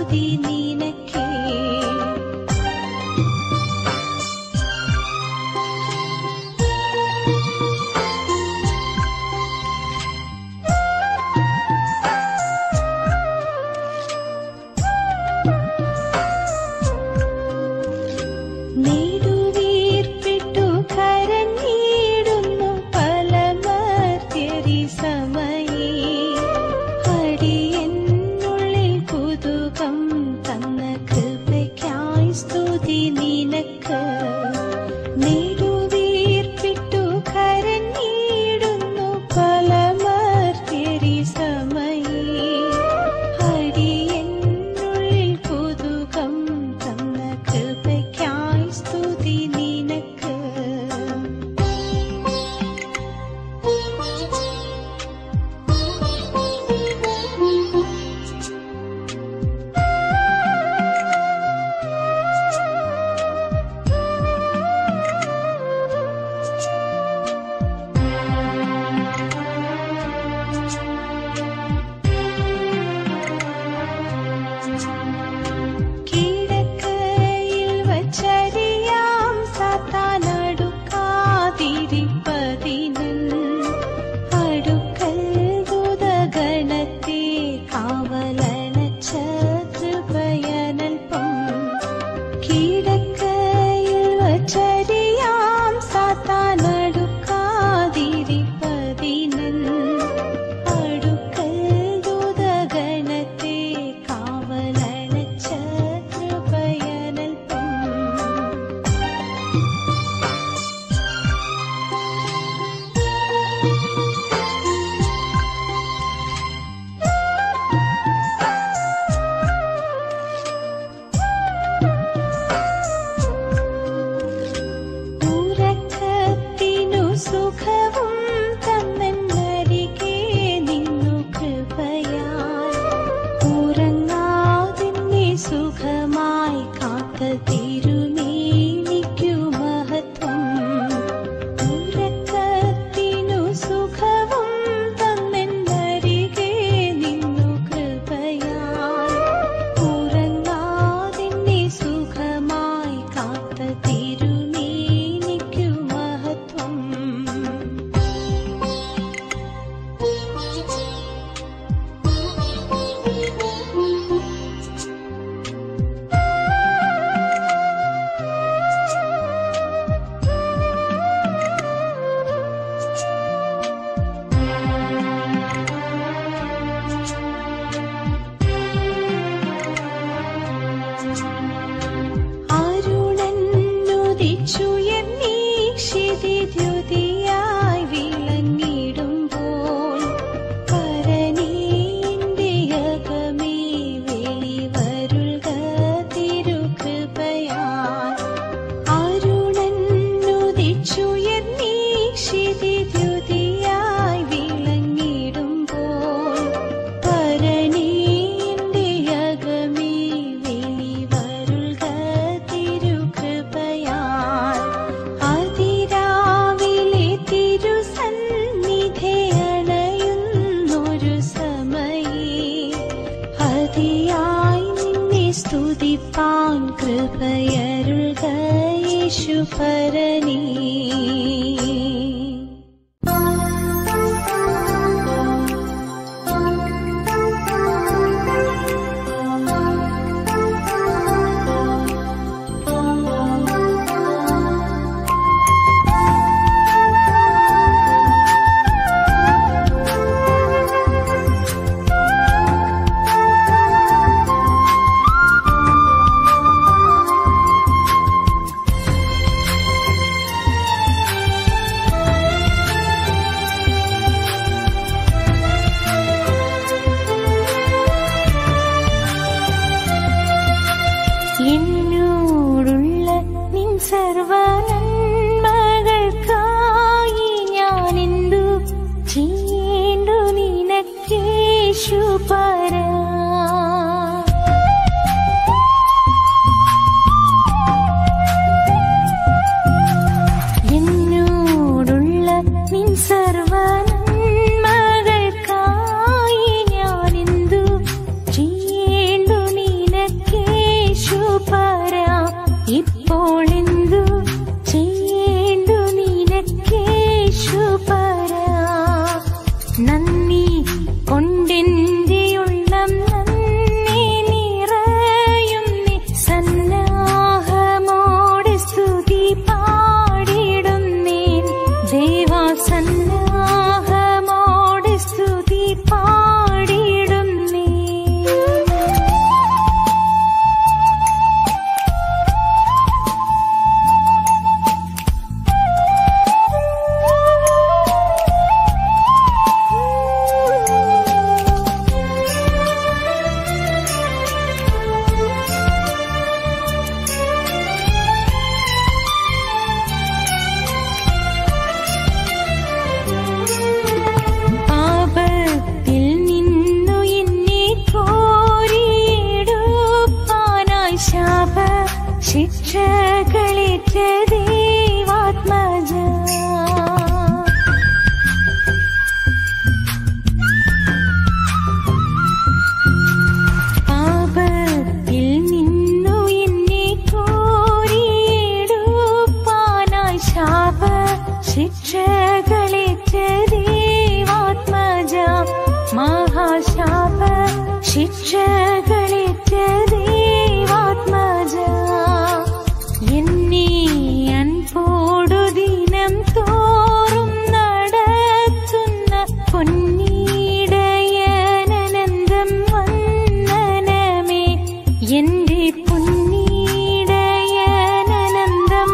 സ്തുതി നിനക്കേ നെടുവീർപ്പിട്ടു കരഞ്ഞിടുന്നു പല മർത്യരി സമയേ അടിയെന്നുള്ളിൽ കുതുകം തന്ന കൃപയ്ക്കായി സ്തുതി നിനക്ക് നെടുവീർപ്പിട്ടു കരഞ്ഞിടുന്നു പല മർത്യരി സമയേ അടിയെന്നുള്ളിൽ കുതുകം തന്ന കൃപയ്ക്കായി സ്തുതി നിനക്ക് കിടക്കയിൽ വച്ചരിയാം സാത്താനടുക്കാതിരിപ്പതിനൻ അടുക്കൽ ദൂതഗണത്തെ കാവലനച്ച കൃപയനൽപ്പം കിടക്കയിൽ വച്ചരിയാം സാത്താനടുക്കാതിരിപ്പതിനൻ അടുക്കൽ ദൂതഗണത്തെ കാവലനച്ച കൃപയനൽപ്പം ഉറക്കത്തിനു സുഖവും തന്നരികെ നിന്നു കൃപയാൽ ഉറങ്ങാതിന്നെ സുഖമായി കാത്ത തിരുമേനിക്കു മഹത്വം ഉറക്കത്തിനു സുഖവും തന്നരികെ നിന്നു കൃപയാൽ ഉറങ്ങാതിന്നെ സുഖമായി കാത്ത തിരുമേനിക്കു മഹത്വം അരുണന്നുദിച്ചുയർന്നീ ക്ഷിതിദ്യുതിയായി വിളങ്ങിടുമ്പോൾ പരനീന്റെ അകമേ വെളിവരുൾക തിരുകൃപയാൽ അരുണന്നുദിച്ചുയർന്നീ ക്ഷിതിദ്യുതിയായി വിളങ്ങിടുമ്പോൾ പരനീന്റെ അകമേ വെളിവരുൾക തിരുകൃപയാൽ അതിരാവിലെ തിരുസന്നിധി അണയുന്നൊരു സമയേ അതിയായി നിന്നെ സ്തുതിപ്പാൻ കൃപയരുൾക യേശുപരനീ ും ശിക്ഷകളേറ്റ ദൈവാത്മജ പാപത്തിൽ നിന്നു എന്നെ കോരിയെടുപ്പാനായി ശാപ ശിക്ഷകളേറ്റ ദൈവാത്മജ മഹാശാപ ശിക്ഷകളേറ്റ ദൈവാത്മജ എന്നെ അൻപോടു ദിനം തോറും നടത്തുന്ന പൊന്നീടയനന്തം വന്ദനമേ എന്റെ പൊന്നീടയനന്തം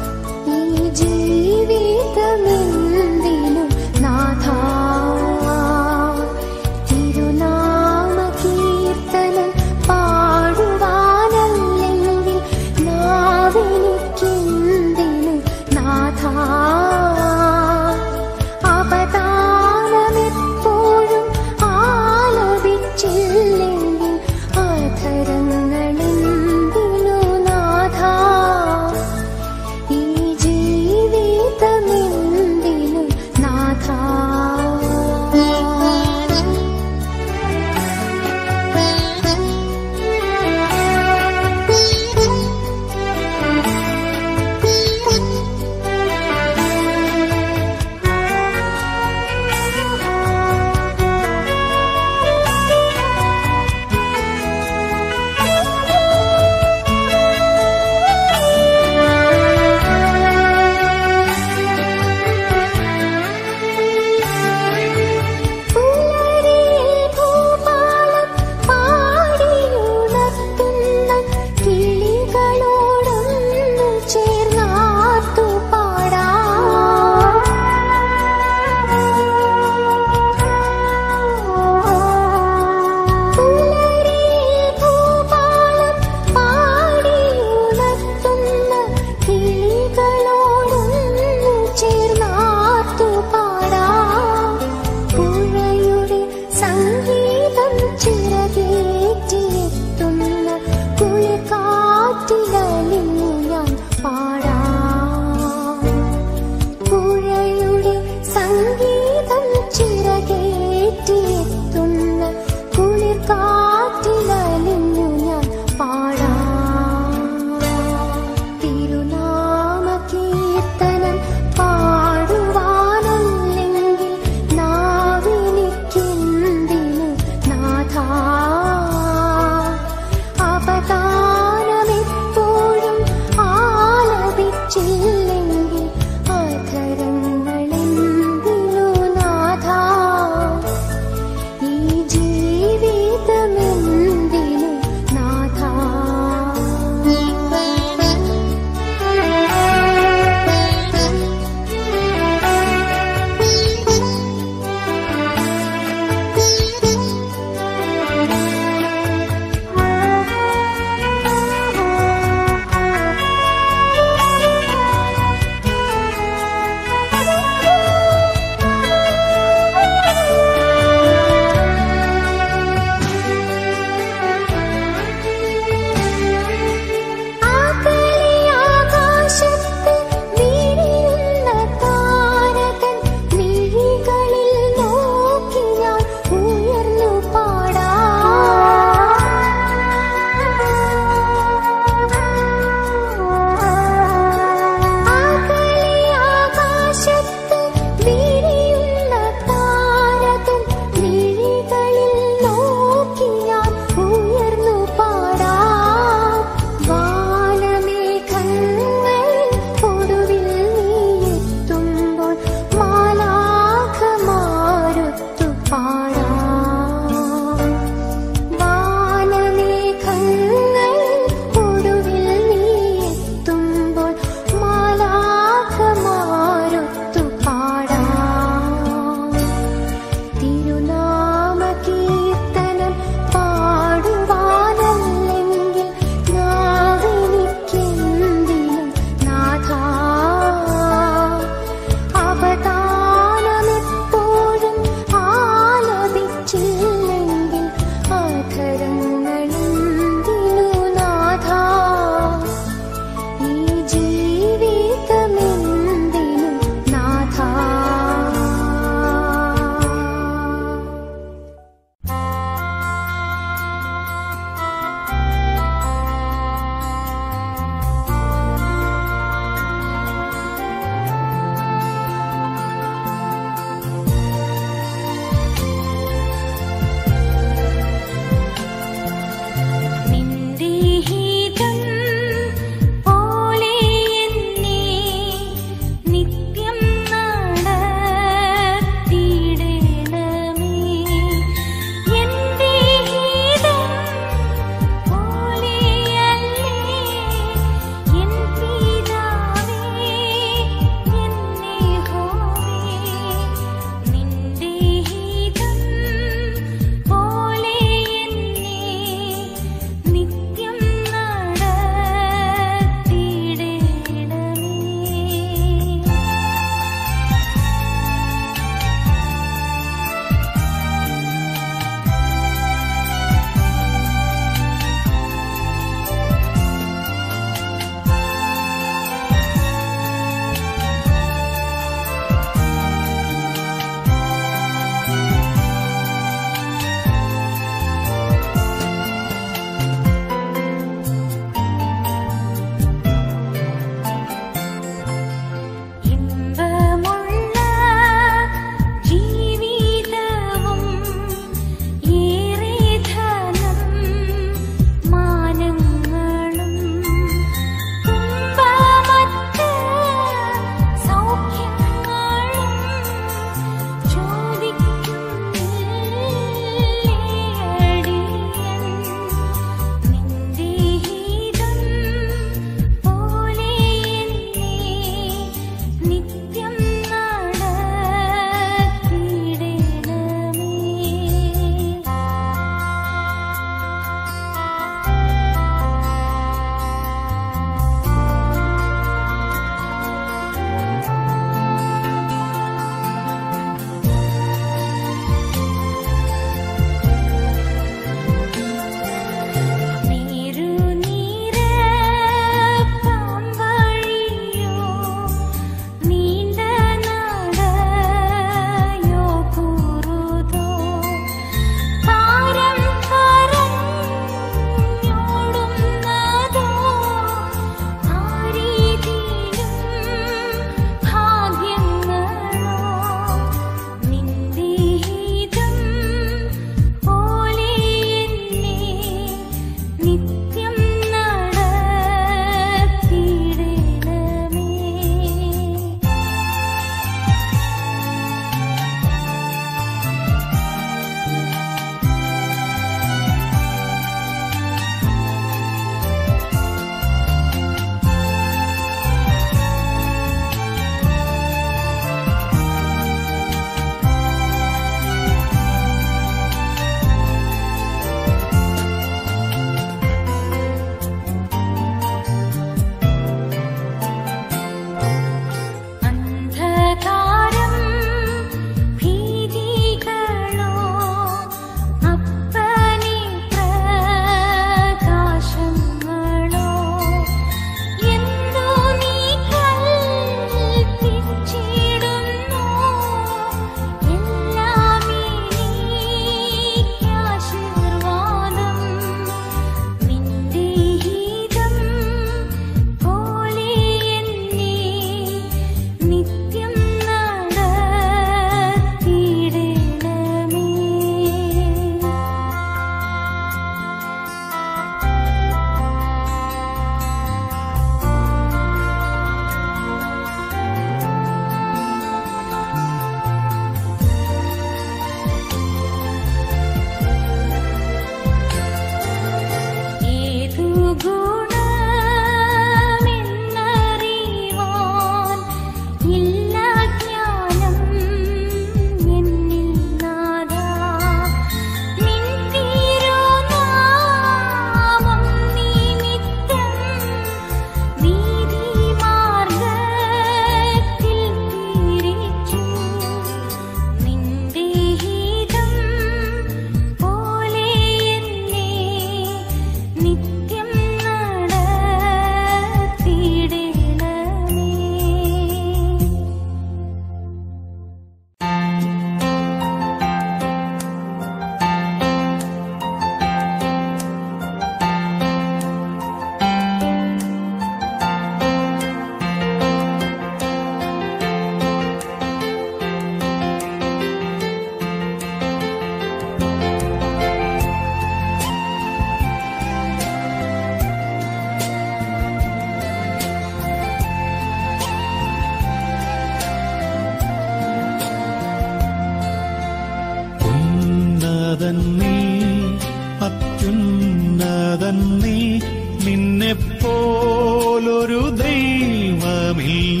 പോലൊരു ദൈവമില്ല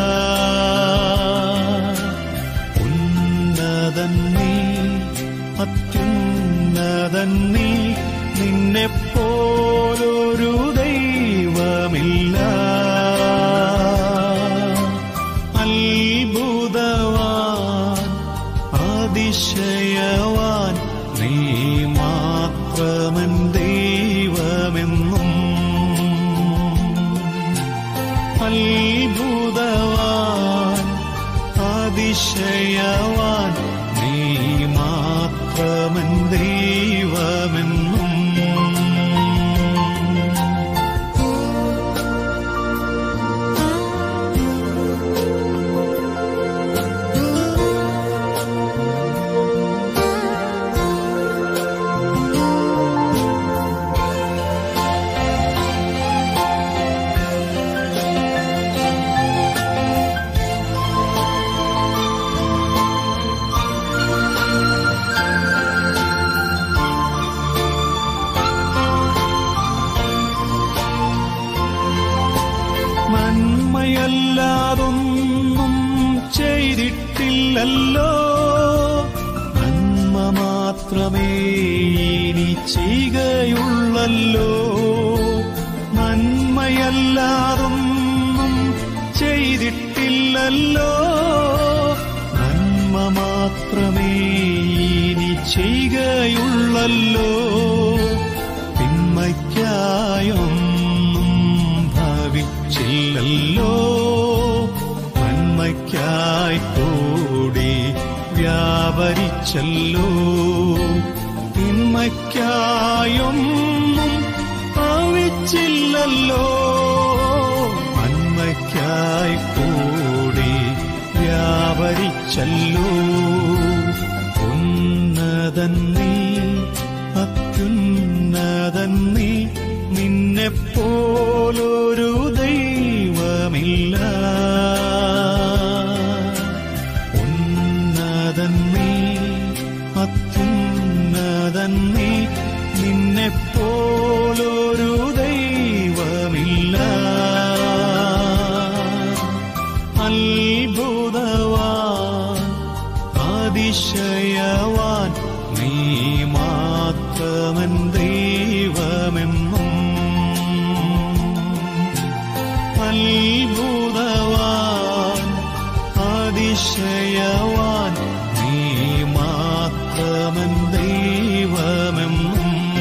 ഉന്നതൻ നീ അത്യുന്നതൻ നീ നിന്നെ പോലൊരു ദൈവമില്ല അത്ഭുതവാൻ അതിശയവാൻ നീ മാത്രമൻ ദൈവമെന്നും അത്ഭുതവാൻ അതിശയവാൻ നീ മാത്രമൻ ദൈവമെന്നും നന്മയല്ലാതൊന്നും ചെയ്തിട്ടില്ലല്ലോ നന്മ മാത്രമേ ഇനി ചെയ്യുകയുള്ളല്ലോ നന്മയല്ലാതൊന്നും ചെയ്തിട്ടില്ലല്ലോ നന്മ മാത്രമേ ഇനി ചെയ്യുകയുള്ളല്ലോ തിന്മയ്ക്കായൊന്നും ഭവിച്ചില്ലല്ലോ നന്മയ്ക്കായി കൂടി വ്യാപരിച്ചല്ലോ തിന്മയ്ക്കായൊന്നും ഭവിച്ചില്ലല്ലോ നന്മയ്ക്കായി കൂടി വ്യാപരിച്ചല്ലോ ഉന്നതൻ നീ അത്യുന്നതൻ നീ നിന്നെ പോലൊരു ദൈവമില്ല ഉന്നതൻ നീ അത്യുന്നതൻ നീ നിന്നെ പോലൊരു ദൈവമില്ല അത്ഭുതവാൻ അതിശയവാൻ നീ മാത്രമൻ ദൈവമെന്നും അത്ഭുതവാൻ അതിശയവാൻ നീ മാത്രമൻ ദൈവമെന്നും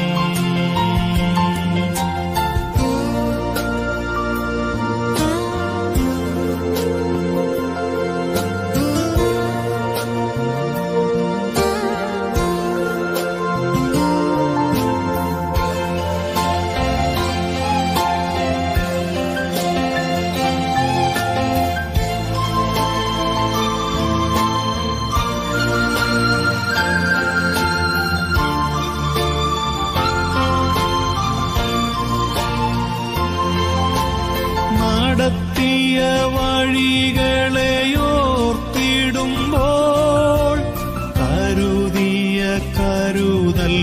നടത്തിയ വഴികളെയോർത്തിടുമ്പോൾ കരുതിയ കരുതൽ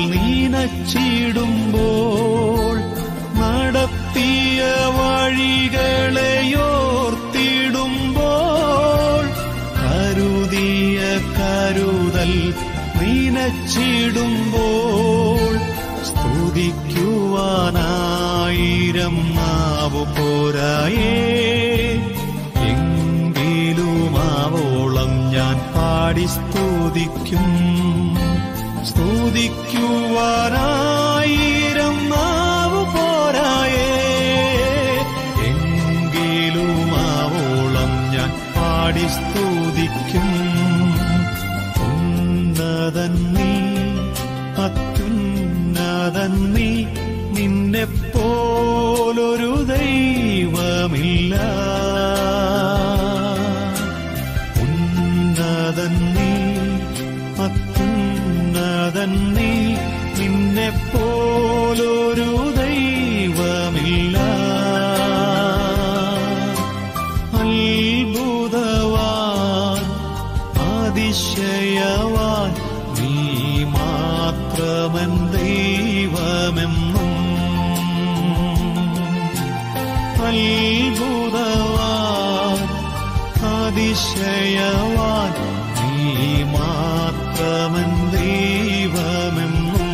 നീനച്ചിടുമ്പോൾ നടത്തിയ വഴികളെയോർത്തിടുമ്പോൾ കരുതിയ കരുതൽ നീനച്ചിടുമ്പോൾ സ്തുതിക്കുവാനായിരം നാവു പോരായേ എങ്കിലുമാവോളം ഞാൻ പാടി സ്തുതിക്കും സ്തുതിക്കുവാനായിരം നാവു പോരായേ എങ്കിലുമാവോളം ഞാൻ പാടി സ്തുതിക്കും ഉന്നതൻ നീ അത്യുന്നതൻ നീ നിന്നെ പോലൊരു ദൈവമില്ല ഉന്നതൻ നീ അത്യുന്നതൻ നീ നിന്നെ അത്ഭുതവാൻ അതിശയവാൻ നീ മാത്രമൻ ദൈവമെന്നും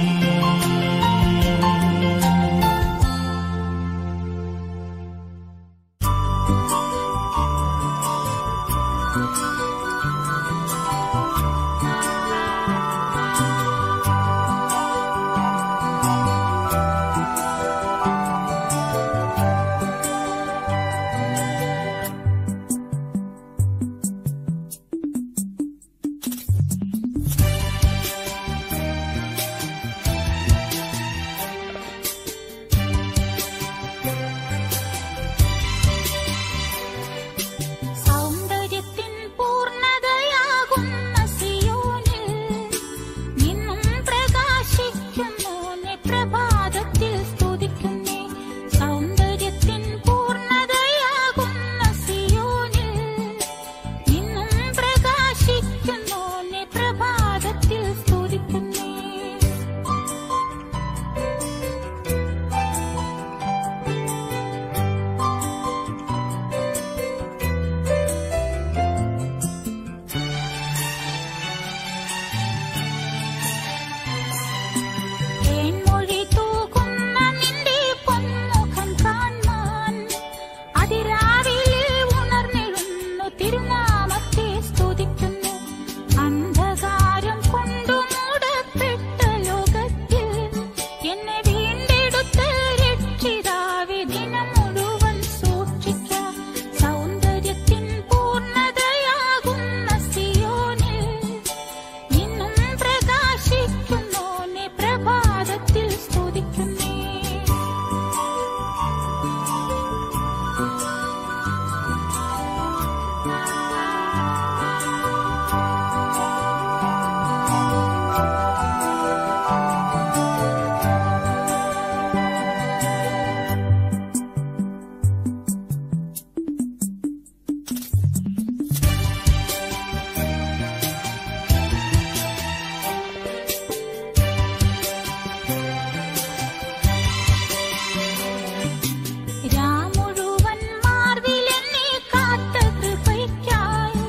സൗന്ദര്യത്തിൻ പൂർണ്ണതയാകുന്ന സിയോനിൽ നിന്നും പ്രകാശിക്കുന്നു നീ പ്രഭാതത്തിൽ സ്തുതിക്കുന്നേ സൗന്ദര്യത്തിൻ പൂർണ്ണതയാകുന്ന സിയോനിൽ നിന്നും പ്രകാശിക്കുന്നു നീ പ്രഭാതത്തിൽ സ്തുതിക്കുന്നേ തേൻമൊഴി തൂകുന്ന നിന്റെ പൊന്മുഖം കാണാൻ അതിരാവിലെ ഉണർന്നിടുന്നു തിരുനാമത്തെ സ്തുതിക്കുന്നു അന്ധകാരം കൊണ്ടു മൂടപ്പെട്ട ലോകത്തിൽ എന്നെ വീണ്ടെടുത്ത് രക്ഷിതാവെ ദിനം മുഴുവൻ സൂക്ഷിക്കാം സൗന്ദര്യത്തിൻ പൂർണ്ണതയാകുന്ന സിയോനിൽ നിന്നും പ്രകാശിക്കുന്നു നീ പ്രഭാതത്തിൽ സ്തുതിക്കുന്നേ രാമുഴുവൻ മാർവിലെന്നെ കാത്ത കൃപയ്ക്കായി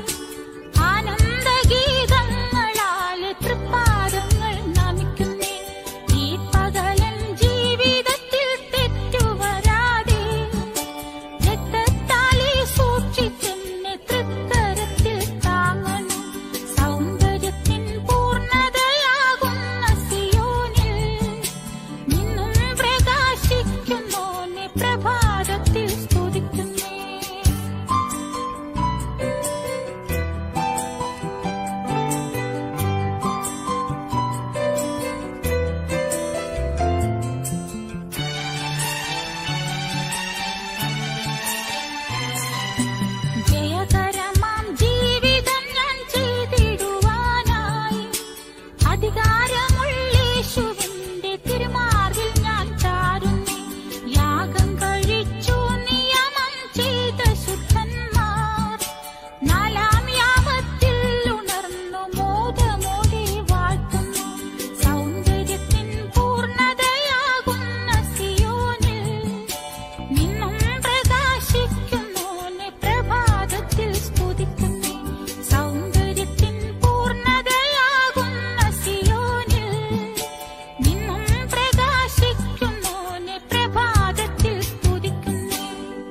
ആനന്ദഗീതങ്ങളാൽ തൃപ്പാദങ്ങൾ നമിക്കുന്നേ ഈ പകലൻ ജീവിതത്തിൽ തെറ്റുവരാതെ രക്തത്താലെ സൂക്ഷിച്ചെന്നെ തൃക്കരത്തിൽ താങ്ങണം സൗന്ദര്യത്തിൻ പൂർണ്ണതയാകുന്ന സിയോനിൽ നിന്നും പ്രകാശിക്കുന്നു നീ പ്രഭാതത്തിൽ സ്തുതിക്കുന്നേ ജയകരമാം ജീവിതം ഞാൻ ചെയ്തിടുവാനായി അധികാരമുള്ളേശുവിന്റെ തിരുമാറിൽ ഞാൻ ചാരുന്നേ യാഗം കഴിച്ചു നിയമം ചെയ്ത ശുദ്ധന്മാർ നാലാം യാമത്തിൽ ഉണർന്നു മോദമോടെ വാഴ്ത്തുന്നു സൗന്ദര്യത്തിൻ പൂർണ്ണതയാകുന്ന സിയോനിൽ നിന്നും പ്രകാശിക്കുന്നു നീ പ്രഭാതത്തിൽ സ്തുതിക്കുന്നേ സൗന്ദര്യത്തിൻ പൂർണ്ണതയാകുന്ന സിയോനിൽ നിന്നും പ്രകാശിക്കുന്നു നീ പ്രഭാതത്തിൽ സ്തുതിക്കുന്നേ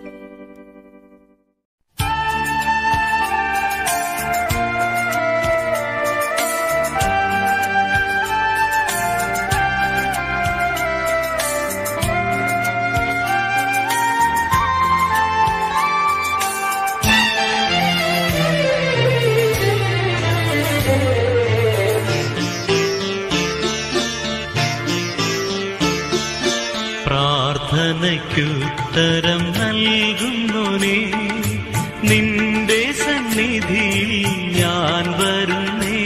പ്രാർത്ഥനയ്ക്കുത്തരം നൽകുന്നു നീ നിന്റെ സന്നിധിയിൽ ഞാൻ വരുന്നേ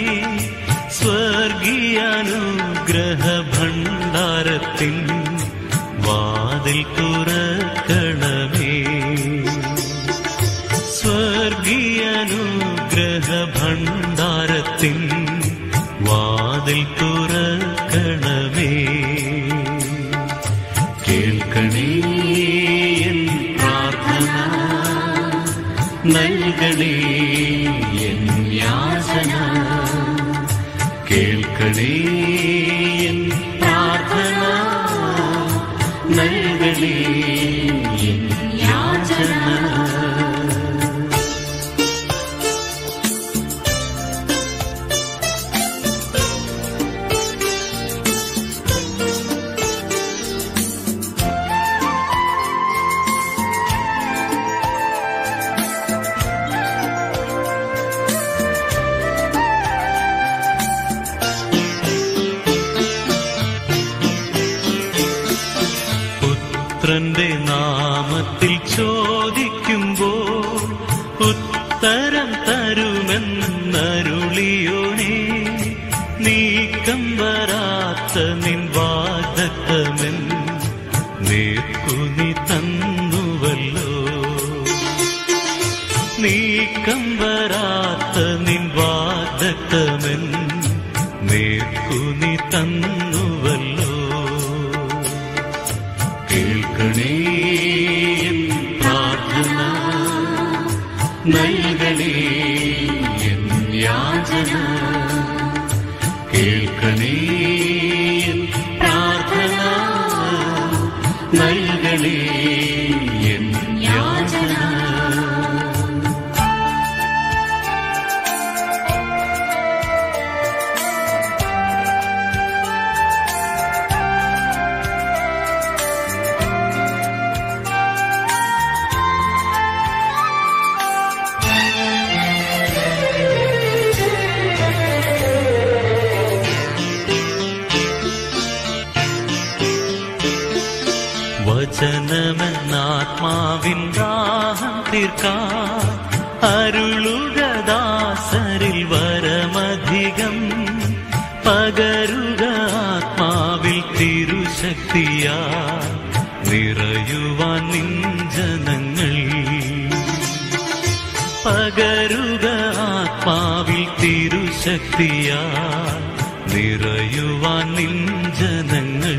സ്വർഗീയാനുഗ്രഹ ഭണ്ഡാരത്തിൻ വാതിൽ തുറക്കണമേ സ്വർഗീയാനുഗ്രഹ ഭണ്ഡാരത്തിൻ വാതിൽ തുറക്കണമേ കേൾക്കണേ എൻ പ്രാർത്ഥന നൽകണേ എൻ യാചന കേൾക്കണേ എൻ പ്രാർത്ഥന നൽകണേ എൻ യാചന പുത്രന്റെ നാമത്തിൽ ചോദിക്കുമ്പോൾ ഉത്തരം തരുമെന്നരുളിയോനെ നീക്കം വരാത്ത നിൻ വാദത്തമൻ നേർക്കുനി തന്നുവല്ലോ നീക്കം വരാത്ത നിൻ വാദത്തമൻ നേർക്കുനി തന്നുവല്ലോ കേൾക്കണേ എൻ പ്രാർത്ഥന നൽകണേ എൻ യാചന കേൾക്കണേ എൻ പ്രാർത്ഥന നൽകണേ എൻ യാചന വചനമെന്നാത്മാവിൻ ദാഹം തീർക്കാൻ അരുളുക ദാസരിൽ വരമധികം പകരുക ആത്മാവിൽ തിരുശക്തിയാ നിറയുവാൻ നിഞ്ചനങ്ങൾ പകരുക ആത്മാവിൽ തിരുശക്തിയാ നിറയുവാൻ നിഞ്ചനങ്ങൾ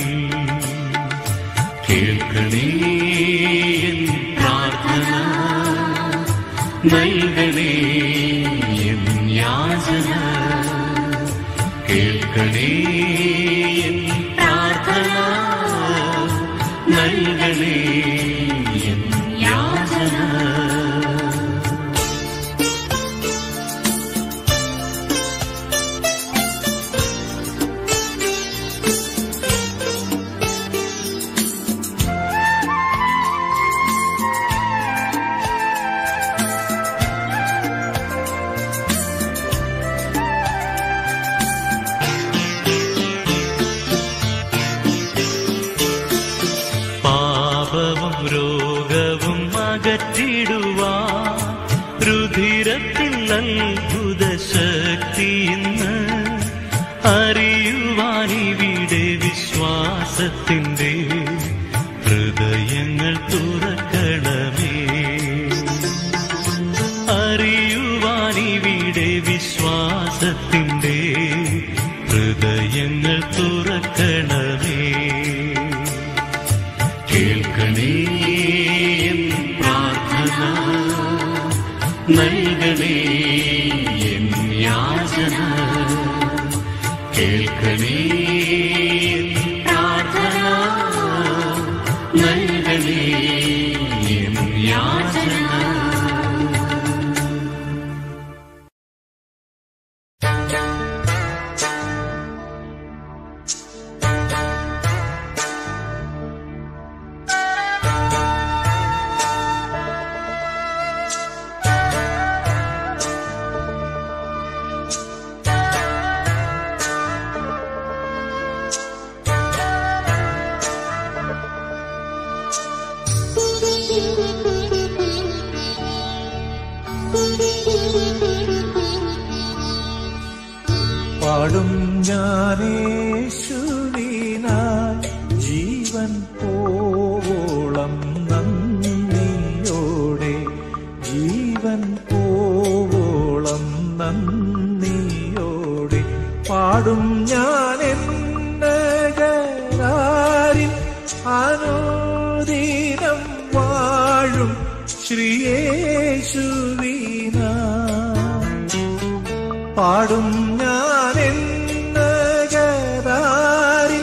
കേൾക്കണേ എൻ പ്രാർത്ഥന നൽകണേ എൻ യാചന കേൾക്കണേ എൻ പ്രാർത്ഥന നൽകണേ എൻ യാചന പാപവും രോഗവും അകറ്റിടുവാൻ രുധിരത്തിൽ അത്ഭുത ശക്തി ഇന്ന് അറിയുവാൻ ഇവിടെ വിശ്വാസത്തിന്റെ ഹൃദയങ്ങൾ തുറക്കണമേ അറിയുവാൻ ഇവിടെ വിശ്വാസത്തിന്റെ ഹൃദയങ്ങൾ തുറക്കണമേ കേൾക്കണേ എൻ പ്രാർത്ഥന നൽകണേ എൻ യാചന കേൾക്കണേ എൻ പ്രാർത്ഥന നൽകണേ എൻ യാചന പാടും ഞാനേശുവിനായി ജീവൻ പോവോളം നന്ദിയോടെ ജീവൻ പോവോളം നന്ദിയോടെ പാടും ഞാൻ എന്നകരാരിൽ അനുദീനം വാഴും ശ്രീയേശുവിന പാടും ഞാൻ എന്നകരാരി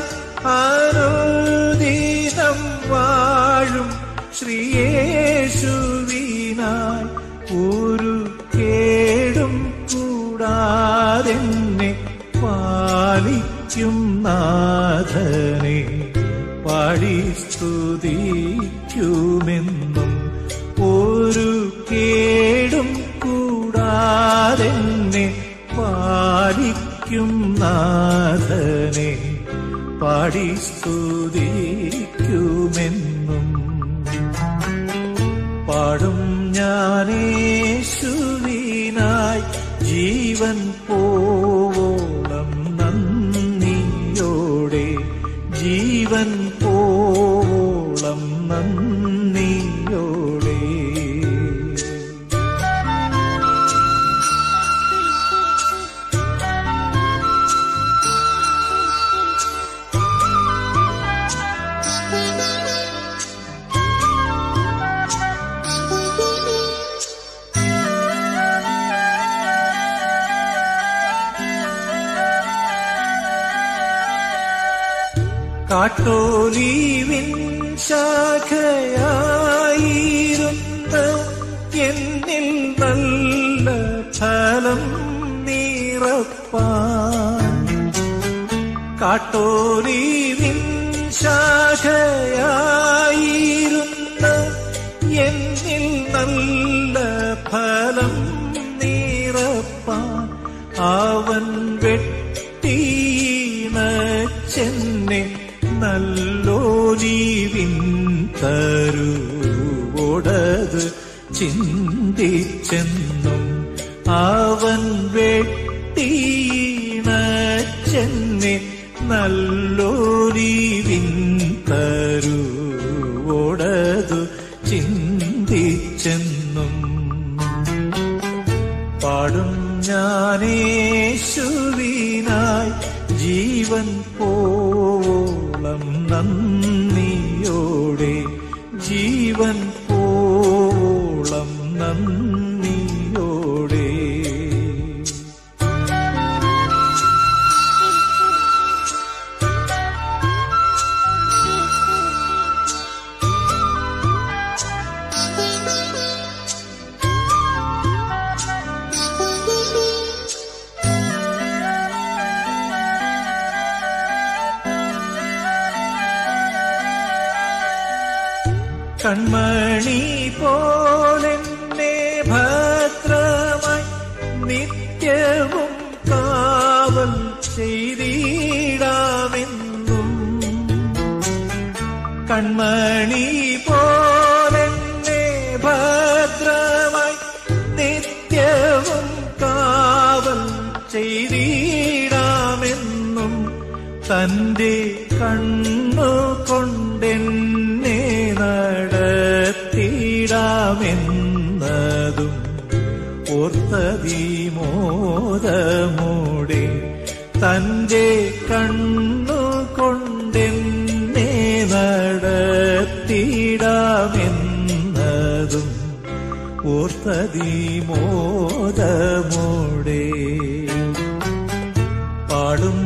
അനുദിനം വാഴും ശ്രീയേശുവിനായി ഒരു കേടും കൂടാതെന്നെ പാലിക്കും നാഥനെ പാടി സ്തുതിക്കുമെന്നും ഒരു കേടും കൂടാതെന്നെ പാലിക്കും നാഥനെ പാടി സ്തുതിക്കുമെന്നും പാടും ഞാനേശുവിനായി ജീവൻ പോവോളം നന്ദിയോടെ ജീവൻ പോവോളം നന്ദിയോടെ കാട്ടോലീവിൻ ശാഖയായിരുന്ന എന്നിൽ നല്ല ഫലം നീറപ്പാൻ കാട്ടോലീവിൻ ശാഖയായിരുന്ന എന്നിൽ നല്ല ഫലം നീറപ്പാൻ അവൻ വെട്ടീണച്ചെന്നെ നല്ലോലീവിൻ തരുവോടത് ചിന്തിച്ചെന്നും അവൻ വെട്ടീണച്ചെന്നെ നല്ലോലീവിൻ തരുവോടതു ചിന്തിച്ചെന്നും പാടും ഞാനേശുവിനായി ജീവൻ പോളം നന്ദിയോടെ ജീവൻ പോളം നന്ദിയോടെ കൺമണി പോലെന്നെ ഭദ്രമായി നിത്യവും കാവൽ ചെയ്തിടാമെന്നും കൺമണി പോലെന്നെ ഭദ്രമായി നിത്യവും കാവൽ ചെയ്തിടാമെന്നും തന്റെ കണ്ണു കൊണ്ടെന്നെ നടത്തിടാമെന്നതും ഓർത്തതീ മോദമൂടെ തന്റെ കണ്ണു കൊണ്ടെന്നെ നടത്തിടാമെന്നതും ഓർത്തതീ മോദമൂടെ പാടും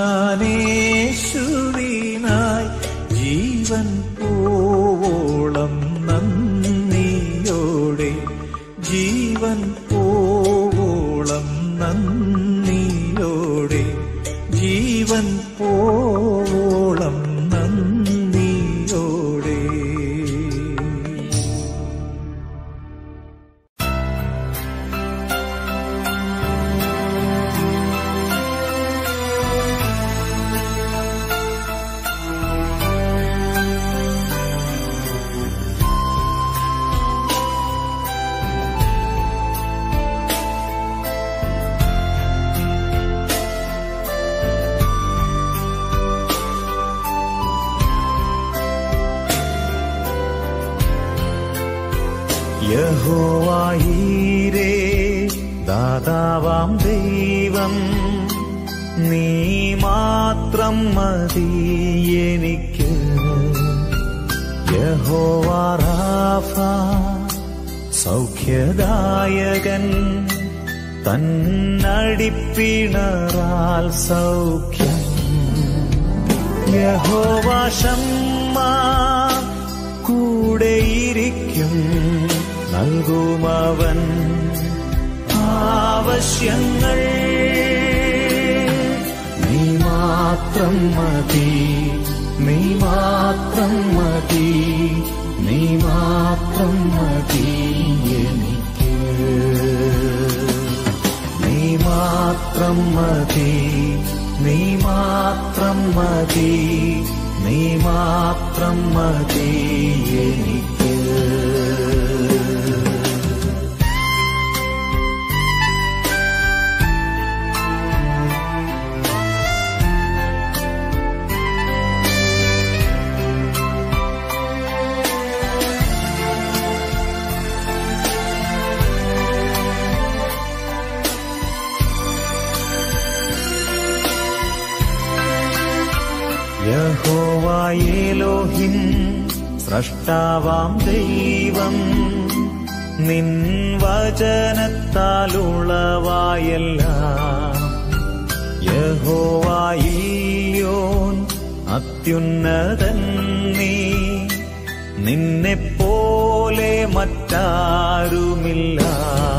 ഞാനേശുവിനായി ജീവൻ പോവോളം നന്ദിയോടെ ജീവൻ പോവോളം നന്ദിയോടെ ജീവൻ പോവോളം നന്ദിയോടെ യഹോവായീരേ ദാതാവാം ദൈവം നീ മാത്രം മതി എനിക്ക് യഹോവാറാഫ സൗഖ്യദായകൻ തന്നടിപ്പിണറാൽ സൗഖ്യം യഹോവാശമ്മ കൂടെയിരിക്കും നൽകുമവൻ ആവശ്യങ്ങൾ നീ മാത്രം മതി നീ മാത്രം മതി നീ മാത്രം മതി എനിക്ക് നീ മാത്രം മതി നീ മാത്രം മതി നീ മാത്രം മതി എനിക്ക് യഹോവായേലോഹിം സ്രഷ്ടാവാം ദൈവം നിൻ വചനത്താലുളവായെല്ലാം യഹോവായില്യോൻ അത്യുന്നതൻ നീ നിന്നെപ്പോലെ മറ്റാരുമില്ല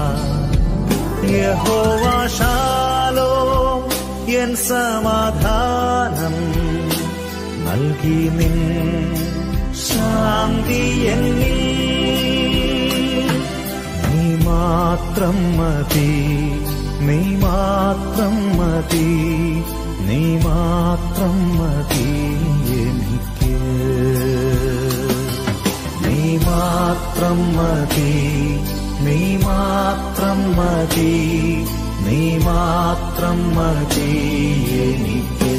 യഹോവാശാലോ എൻ സമാധാനം നൽകി നിൻ ശാന്തി എന്നിൽ നീ മാത്രം മതി നീ മാത്രം മതി നീ മാത്രം മതി എനിക്ക് നീ മാത്രം മതി നീ മാത്രം മതി നീ മാത്രം മതി എനിക്ക്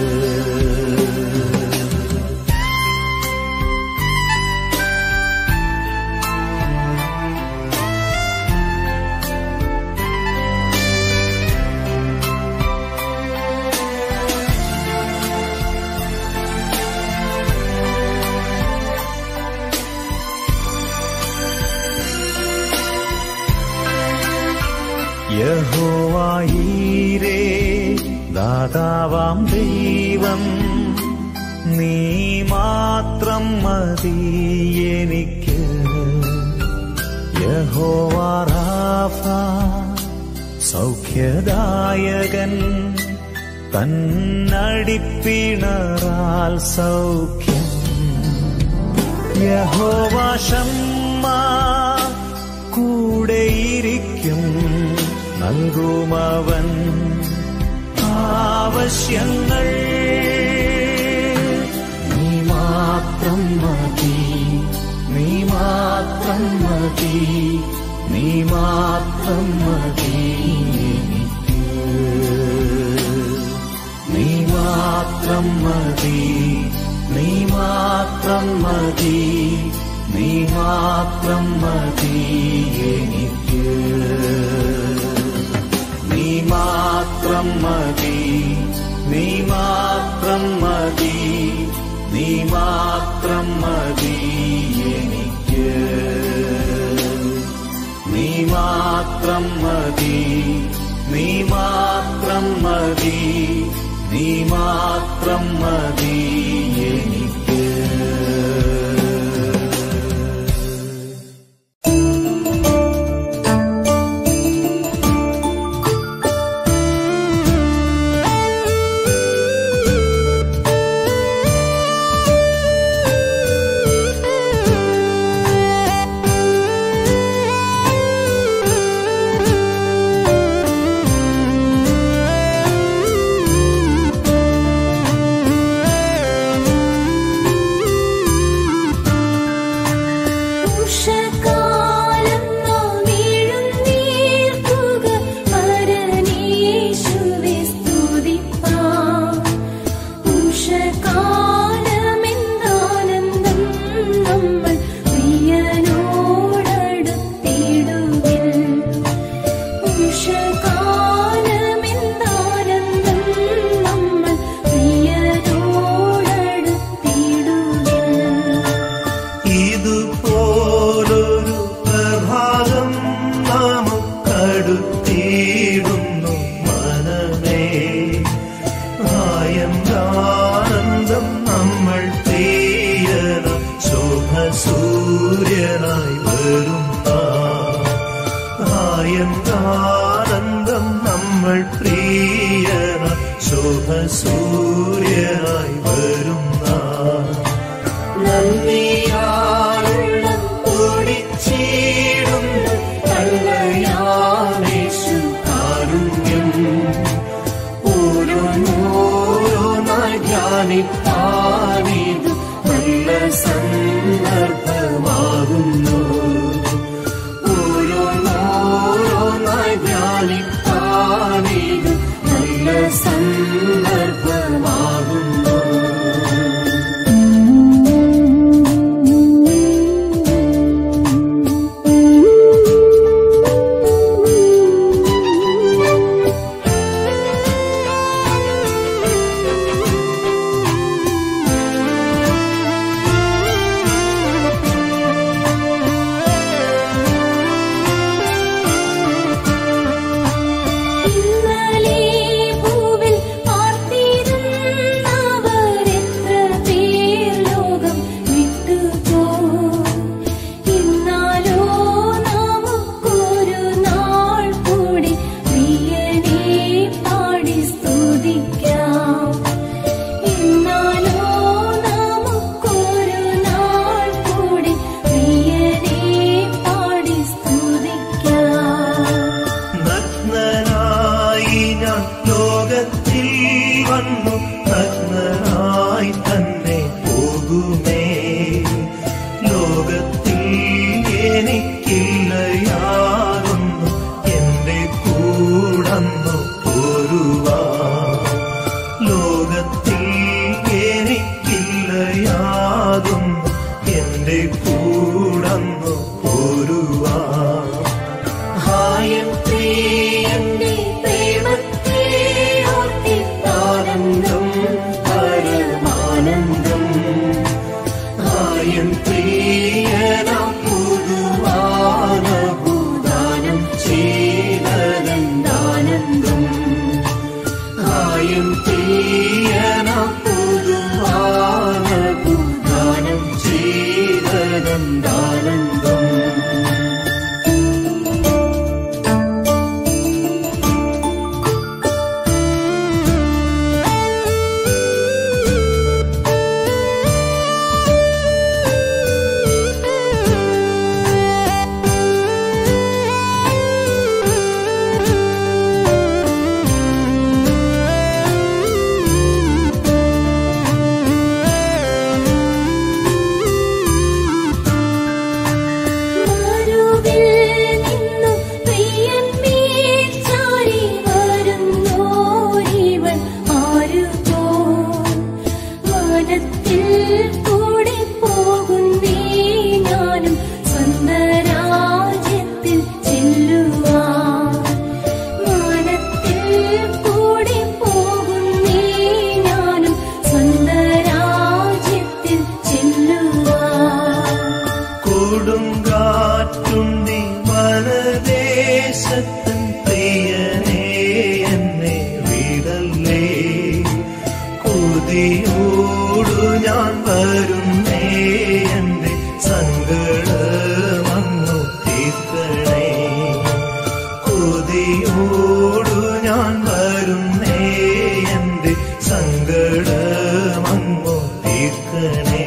യഹോവായീരേ ദാതാവാം ദൈവം നീ മാത്രം മതി എനിക്ക് യഹോവാറാഫ സൗഖ്യദായകൻ തന്നടിപ്പിണറാൽ സൗഖ്യം യഹോവാശമ്മ കൂടെയിരിക്കും നൽകുമവൻ ആവശ്യങ്ങൾ നീ മാത്രം മതി നീ മാത്രം മതി നീ മാത്രം മതി എനിക്ക് നീ മാത്രം മതി നീ മാത്രം മതി നീ മാത്രം മതി എനിക്ക് നീ മാത്രം മതി നീ മാത്രം മതി നീ മാത്രം മതി എനിക്ക് നീ മാത്രം മതി നീ മാത്രം മതി നീ മാത്രം മതി എനിക്ക് യേശുവേ നമ്മൾ പ്രിയന ശോഭ സൂര്യനായി വരുന്ന ആയന്താനന്ദം നമ്മൾ പ്രിയന ശോഭ സൂര്യനായി വരുന്ന നന്ദിയാളുള്ള ഓടിച്ചീടും കല്ലയാമേശു കാരുണ്യം ഓരോന്നോരോന്നായി ധ്യാനിപ്പാനിതു നല്ല സന്ദർഭമാകുന്നു ഓരോന്നോരോന്നായി ധ്യാനിപ്പാനിതു നല്ല സന്ദർഭമാകുന്നു ഇന്നലെ ഭൂവിൽ പാർത്തിരുന്നവരെത്ര പേർ ലോകം വിട്ടുപോയി. ഇന്നാലോ നമുക്കൊരു നാൾ കൂടി പ്രിയനെ പാടി സ്തുതിക്കാം. ഇന്നാലോ നമുക്കൊരു നാൾ കൂടി പ്രിയനെ പാടി സ്തുതിക്കാം നഗ്നനായി ഞാൻ ലോകത്തിൽ വന്നു നഗ്നനായി തന്നെ പോകുമേ ലോകത്തിൽ എനിക്കില്ല യാതൊന്നു എന്റെ കൂടന്നു പോരുവാ ലോകത്തിൽ എനിക്കില്ല യാതൊന്നു എന്റെ കൂടന്നു പോരുവാ ഹായം പ്രിയന്റെ പ്രേമത്തെ ഓർത്തിത്താനന്ദം പരമാനന്ദം ഹായം പ്രിയനാം പുതുവാനഭൂദാനം ചെയ്തനന്ദാനന്ദം ഹായം പ്രിയനാം പുതുവാനഭൂദാനം ചെയ്തനന്ദാനന്ദം മരുവിൽ നിന്നു പ്രിയൻ മേൽച്ചാരി വരുന്നോരിവൻ ആരുപോ വനത്തിൽ കൂടെ പോകുന്നേ ഞാനും സ്വന്തരാജ്യത്തിൽ ചെല്ലുവാൻ വനത്തിൽ കൂടെ പോകുന്നേ ഞാനും സ്വന്തരാജ്യത്തിൽ ചെല്ലുവാൻ കൊടുങ്കാറ്റുണ്ടി വനദേശത്തൻ പ്രിയനേ എന്നെ വിടല്ലേ കൊതിയോടു ഞാൻ വരുന്നേ എന്റെ സങ്കടമങ്ങു തീർക്കണേ കൊതിയോടു ഞാൻ വരുന്നേ എന്റെ സങ്കടമങ്ങു തീർക്കണേ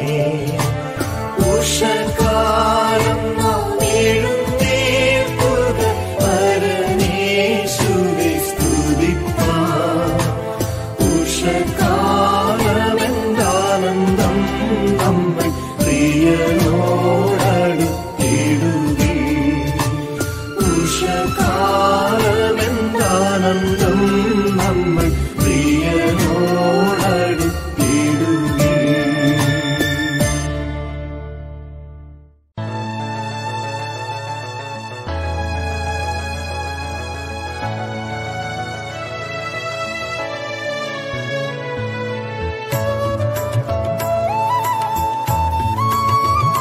ഉഷകാലം നാം എഴുന്നേൽക്കുക പരമേശുവെ സ്തുതിപ്പാം. ഉഷകാലമെന്താനന്ദം നമ്മൾ പ്രിയനോടടുത്തിടുകേ ഉഷകാലമെന്താനന്ദം നമ്മൾ പ്രിയനോടടുത്തിടുകേ ും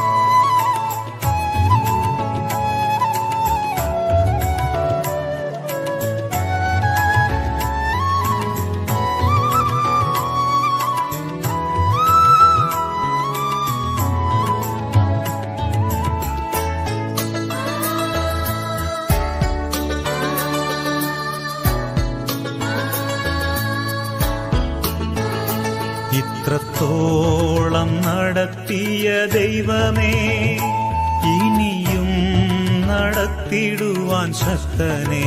നടത്തിയ ദൈവമേ ഇനിയും നടത്തിടുവാൻ ശക്തനെ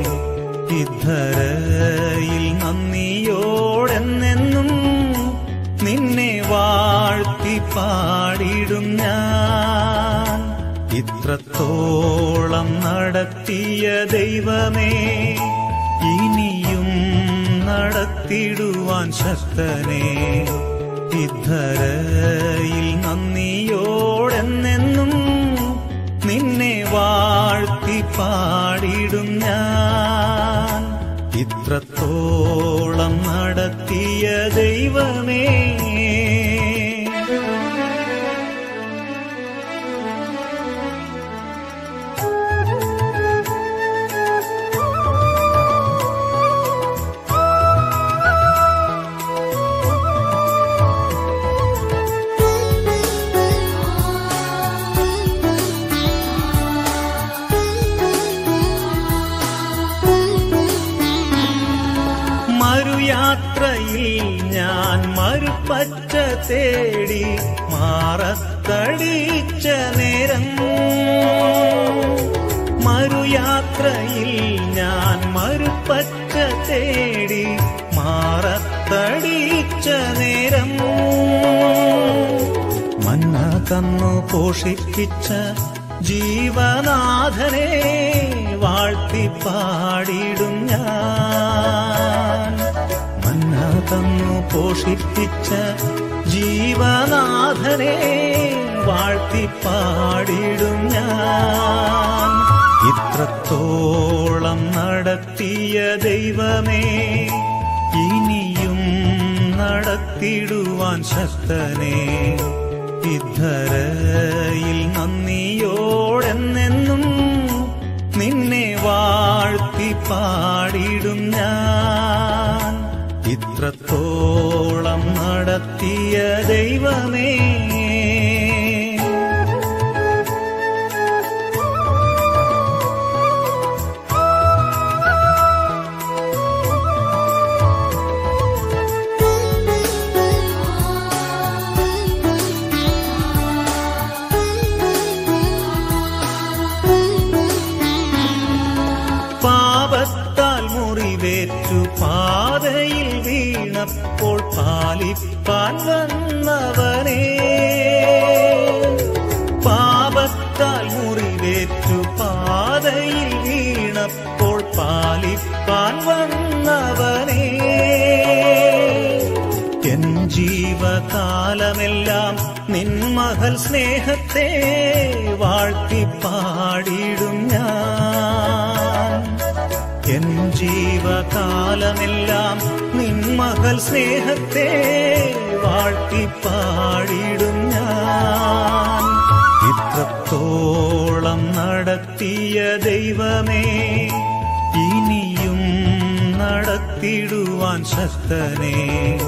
ഇദ്ധരയിൽ നന്ദിയോടെന്നെന്നും നിന്നെ വാഴ്ത്തി പാടിടും ഞാൻ ഇത്രത്തോളം നടത്തിയ ദൈവമേ ഇനിയും നടത്തിടുവാൻ ശക്തനെ ഇദ്ധരയിൽ നന്ദിയോടെന്നെന്നും നിന്നെ വാഴ്ത്തി പാടിടും ഞാൻ ഇത്രത്തോളം നടത്തിയ ദൈവമേ മറുയാത്രയിൽ ഞാൻ മറുപച്ച തേടി മാറത്തടിച്ച നേരം മറുയാത്രയിൽ ഞാൻ മറുപച്ച തേടി മാറത്തടിച്ച നേരം മന്ന തന്നു പോഷിപ്പിച്ച ജീവനാഥനെ വാഴ്ത്തി പാടിടും ഞാൻ മന്ന തന്നു പോഷിപ്പിച്ച ജീവനാഥനെ വാഴ്ത്തി പാടിടും ഞാൻ ഇത്രത്തോളം നടത്തിയ ദൈവമേ ഇനിയും നടത്തിടുവാൻ ശക്തനെ ഇദ്ധരയിൽ നന്ദിയോടെന്നെന്നും നിന്നെ വാഴ്ത്തി പാടിടും ഞാൻ ഇത്രത്തോളം നടത്തിയ ദൈവമേ പാപത്താൽ മുറിവേറ്റു പാതയിൽ വീണപ്പോൾ പാലിപ്പാൻ വന്നവനെ പാപത്താൽ മുറിവേറ്റു പാതയിൽ വീണപ്പോൾ പാലിപ്പാൻ വന്നവനെ എൻ ജീവകാലമെല്ലാം നിൻ മകൾ സ്നേഹത്തെ വാഴ്ത്തി പാടിടും ഞാൻ എൻ ജീവകാലമെല്ലാം നിൻ മകൾ സ്നേഹത്തെ വാഴ്ത്തി പാടിടും ഞാൻ ഇത്രത്തോളം നടത്തിയ ദൈവമേ ഇനിയും നടത്തിടുവാൻ ശക്തനെ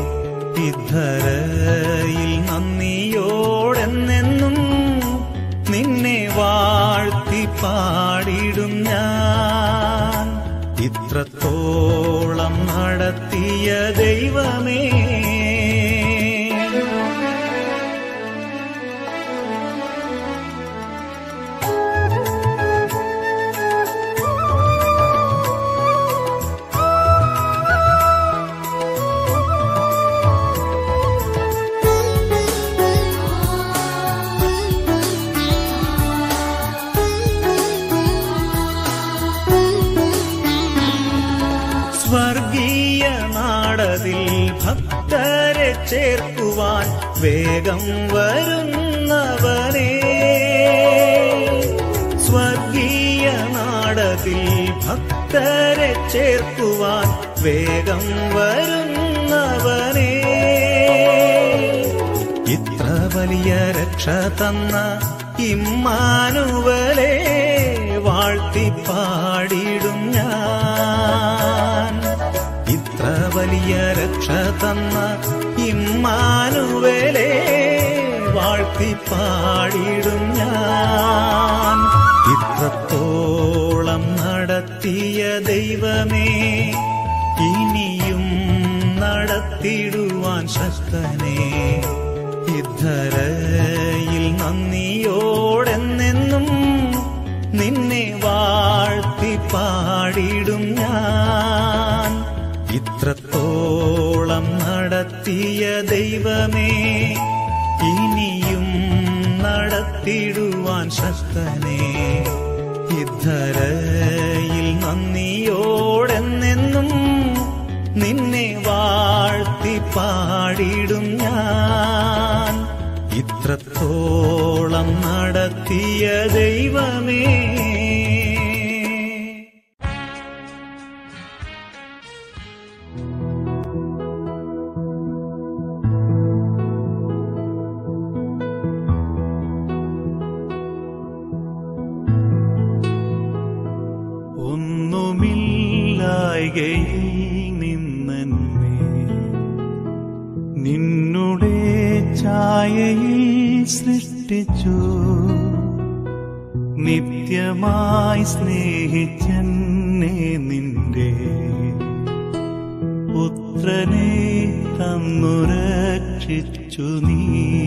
ഇദ്ധരയിൽ നന്ദിയോടെന്നെന്നും നിന്നെ വാഴ്ത്തി പാടിടും ഞാൻ ഇത്രത്തോളം നടത്തിയ ദൈവമേ സ്വർഗീയ നാടതിൽ ഭക്തരെ ചേർക്കുവാൻ വേഗം വരുന്നവനെ സ്വർഗീയ നാടതിൽ ഭക്തരെ ചേർക്കുവാൻ വേഗം വരുന്നവനെ ഇത്ര വലിയ രക്ഷ തന്ന ഇമ്മാനുവലെ വാഴ്ത്തി പാടിടും ഞാൻ ഇത്ര വലിയ രക്ഷ തന്ന ഇമ്മാനുവലെ വാഴ്ത്തി പാടിടും ഞാൻ ഇത്രത്തോളം നടത്തിയ ദൈവമേ ഇനിയും നടത്തിടുവാൻ ശക്തനെ ഇദ്ധരയിൽ നന്ദിയോടെന്നെന്നും നിന്നെ വാഴ്ത്തി പാടിടും ഞാൻ ഇത്രത്തോളം നടത്തിയ ദൈവമേ ഇനിയും നടത്തിടുവാൻ ശക്തനേ ഇദ്ധരയിൽ നന്ദിയോടെന്നെന്നും നിന്നെ വാഴ്ത്തി പാടിടും ഞാൻ ഇത്രത്തോളം നടത്തിയ ദൈവമേ ഒന്നുമില്ലായ്കയിൽ നിന്നെ നിന്നുടെ ഛായയിൽ സൃഷ്ടിച്ചു നിത്യമായി സ്നേഹിച്ചെന്നെ നിന്റെ പുത്രനെ തന്നു രക്ഷിച്ചു നീ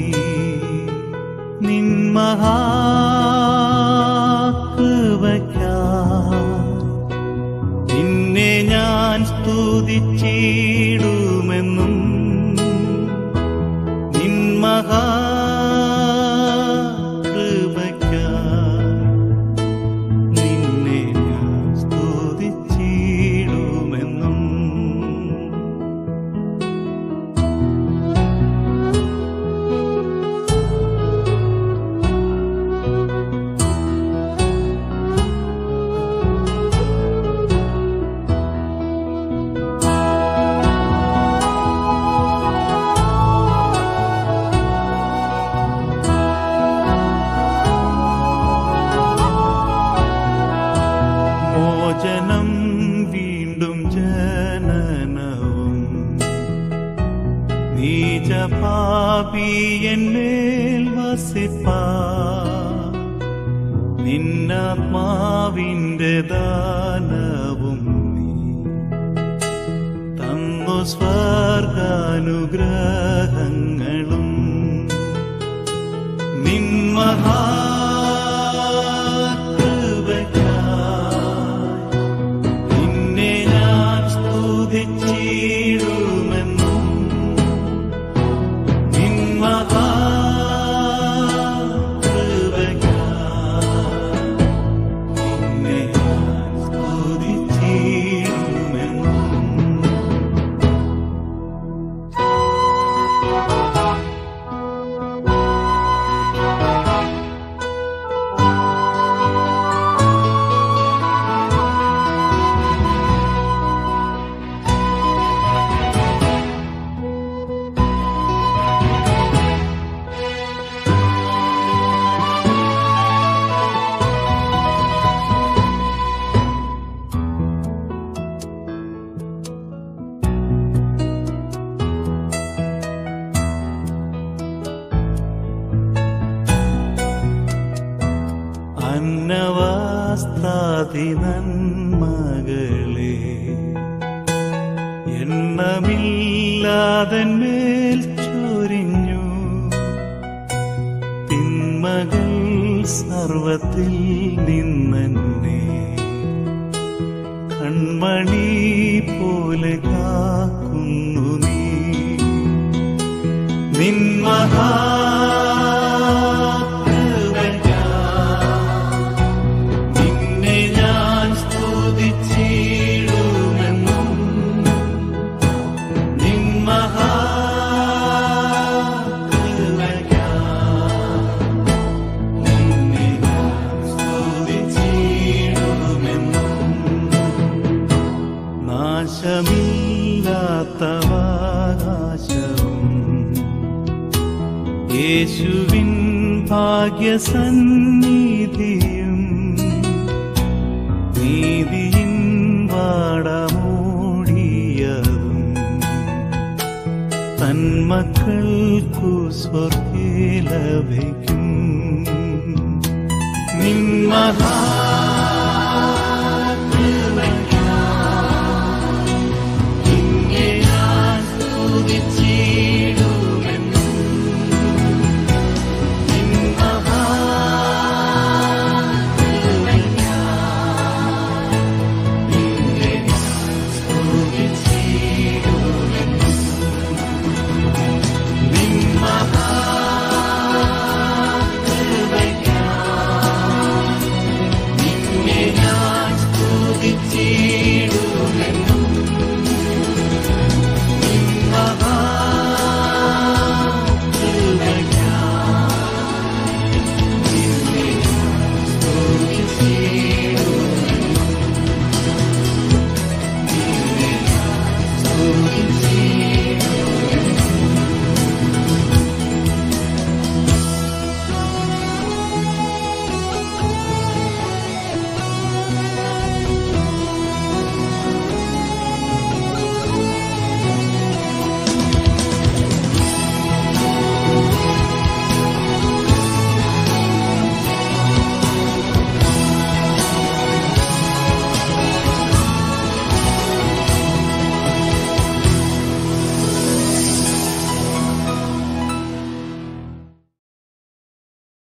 നിന്മഹാകൃപയ്ക്കായി നിന്നെ ഞാൻ സ്തുതിച്ചിടുമെന്നും നിന്മഹാകൃപയ്ക്കായി നിന്നെ ഞാൻ സ്തുതിച്ചിടുമെന്നും മോചനം വീണ്ടും ജനനവും നീചപാപിയന്മേൽ വസിപ്പാ നിന്നാത്മാവിന്റെ ദാനവും നീ തന്നു സ്വർഗാനുഗ്രഹങ്ങളും നിന്മഹാകൃപയ്ക്കായി നിന്നെ ഞാൻ സ്തുതിച്ചിടുമെന്നും നിന്മഹാകൃപയ്ക്കായി നിന്നെ ഞാൻ സ്തുതിച്ചിടുമെന്നും അന്നവാസ്താതി നന്മകളെ എണ്ണമില്ലാതന്മേൽ ചൊരിഞ്ഞു തിന്മകൾ സർവത്തിൽ നിന്നെ കൺമണി പോലെ കാക്കുന്നു നീ നിന്മഹാകൃപയ്ക്കായി നിന്നെ ഞാൻ സ്തുതിച്ചിടുമെന്നും നിന്മഹാകൃപയ്ക്കായി നിന്നെ ഞാൻ സ്തുതിച്ചിടുമെന്നും നാശമില്ലാത്തവാകാശവും യേശുവിൻ ഭാഗ്യസന്നിധിയും നീതിയിൻ വാടമൂടിയതും തന്മക്കൾക്കു സ്വർഗേ ലഭിക്കും നിന്മഹാ